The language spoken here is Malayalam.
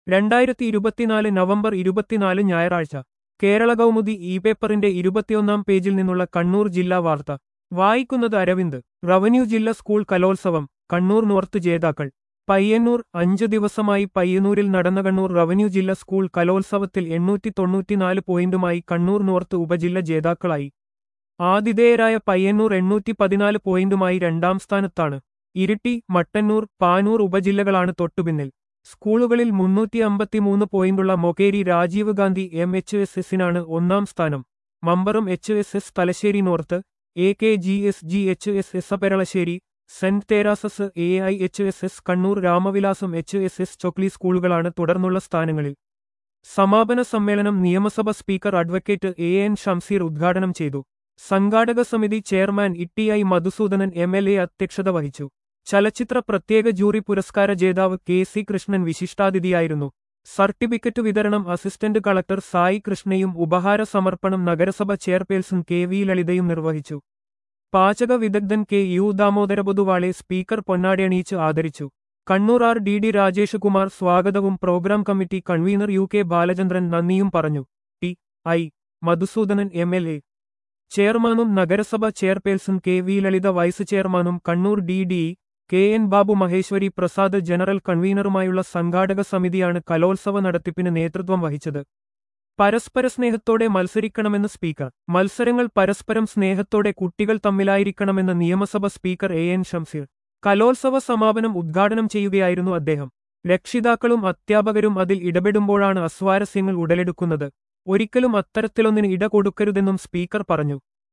രണ്ടായിരത്തി ഇരുപത്തിനാല് നവംബർ ഇരുപത്തിനാല് ഞായറാഴ്ച കേരള കൗമുദി ഇ പേപ്പറിന്റെ ഇരുപത്തിയൊന്നാം പേജിൽ നിന്നുള്ള കണ്ണൂർ ജില്ലാ വാർത്ത വായിക്കുന്നത് അരവിന്ദ് റവന്യൂ ജില്ല സ്കൂൾ കലോത്സവം കണ്ണൂർ നോർത്ത് ജേതാക്കൾ പയ്യന്നൂർ അഞ്ചു ദിവസമായി പയ്യന്നൂരിൽ നടന്ന കണ്ണൂർ റവന്യൂ ജില്ല സ്കൂൾ കലോത്സവത്തിൽ എണ്ണൂറ്റി തൊണ്ണൂറ്റിനാല് പോയിന്റുമായി കണ്ണൂർ നോർത്ത് ഉപജില്ല ജേതാക്കളായി ആതിഥേയരായ പയ്യന്നൂർ എണ്ണൂറ്റി പതിനാല് പോയിന്റുമായി രണ്ടാം സ്ഥാനത്താണ് ഇരിട്ടി മട്ടന്നൂർ പാനൂർ ഉപജില്ലകളാണ് തൊട്ടുപിന്നിൽ സ്കൂളുകളിൽ മുന്നൂറ്റി അമ്പത്തിമൂന്ന് പോയിന്റുള്ള Mokeri Rajiv Gandhi M H S എസിനാണ് ഒന്നാം സ്ഥാനം Mambaram H S S Thalassery north A K G S G H S S Peralassery saint Teresa's A I H S S Kannur Ramavilasam H S S Chokli സ്കൂളുകളാണ് തുടർന്നുള്ള സ്ഥാനങ്ങളിൽ സമാപന സമ്മേളനം നിയമസഭ speaker advocate A N Shamseer ഉദ്ഘാടനം ചെയ്തു സംഘാടക സമിതി chairman E I Madhusoodanan M L A അധ്യക്ഷത വഹിച്ചു ചലച്ചിത്ര പ്രത്യേക ജൂറി പുരസ്കാര ജേതാവ് കെ സി കൃഷ്ണൻ വിശിഷ്ടാതിഥിയായിരുന്നു സർട്ടിഫിക്കറ്റ് വിതരണം അസിസ്റ്റന്റ് കളക്ടർ സായി കൃഷ്ണയും ഉപഹാര സമർപ്പണം നഗരസഭ ചെയർപേഴ്സൺ കെ വി ലളിതയും നിർവഹിച്ചു പാചക വിദഗ്ധൻ കെ യു ദാമോദര പൊതുവാളെ സ്പീക്കർ പൊന്നാടയണിയിച്ച് ആദരിച്ചു Kannur R D D Rajesh Kumar സ്വാഗതവും programme committee convener U K Balachandran നന്ദിയും പറഞ്ഞു T I Madhusoodanan M L A ചെയർമാനും നഗരസഭ chairperson K V Lalitha vice ചെയർമാനും Kannur D D K N Babu Maheshwari Prasad general കൺവീനറുമായുള്ള സംഘാടക സമിതിയാണ് കലോത്സവ നടത്തിപ്പിന് നേതൃത്വം വഹിച്ചത് പരസ്പര സ്നേഹത്തോടെ മത്സരിക്കണമെന്ന് സ്പീക്കർ മത്സരങ്ങൾ പരസ്പരം സ്നേഹത്തോടെ കുട്ടികൾ തമ്മിലായിരിക്കണമെന്ന് നിയമസഭ സ്പീക്കർ എ എൻ ഷംസീർ കലോത്സവ സമാപനം ഉദ്ഘാടനം ചെയ്യുകയായിരുന്നു അദ്ദേഹം രക്ഷിതാക്കളും അധ്യാപകരും അതിൽ ഇടപെടുമ്പോഴാണ് അസ്വാരസ്യങ്ങൾ ഉടലെടുക്കുന്നത് ഒരിക്കലും അത്തരത്തിലൊന്നിന് ഇട കൊടുക്കരുതെന്നും സ്പീക്കർ പറഞ്ഞു